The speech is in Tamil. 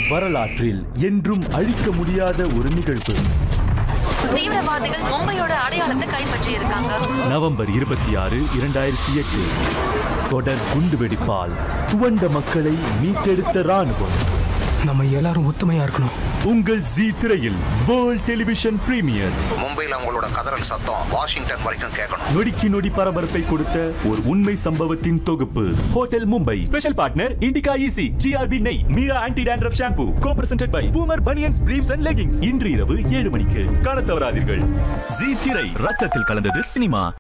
வரலாற்றில் என்றும் அழிக்க முடியாத ஒரு நிகழ்வு தீவிரவாதிகள் மும்பையோட அடையாளத்தை கைப்பற்றி இருக்காங்க நவம்பர் இருபத்தி ஆறு இரண்டாயிரத்தி எட்டு தொடர் குண்டுவெடிப்பால் துவண்ட மக்களை மீட்டெடுத்த ராணுவம் நம்ம எல்லாரும் ஒத்துமையா இருக்கணும் உங்கள் ஜி திரையில் வேர்ல்ட் டெலிவிஷன் பிரீமியர் மும்பையில் அவங்களோட கதறல் சத்தம் வாஷிங்டன் வரைக்கும் கேட்கணும் நொடிக்கு நொடி பரபரப்பை கொடுத்த ஒரு உண்மை சம்பவத்தின் தொகுப்பு hotel Mumbai special partner Indica easy GRB நெய் Meera anti dandruff shampoo co presented by Poomer banians briefs and leggings இன்று இரவு ஏழு மணிக்கு காணத் தவறாதீர்கள் ஜி திரை ரத்தத்தில் கலந்தது சினிமா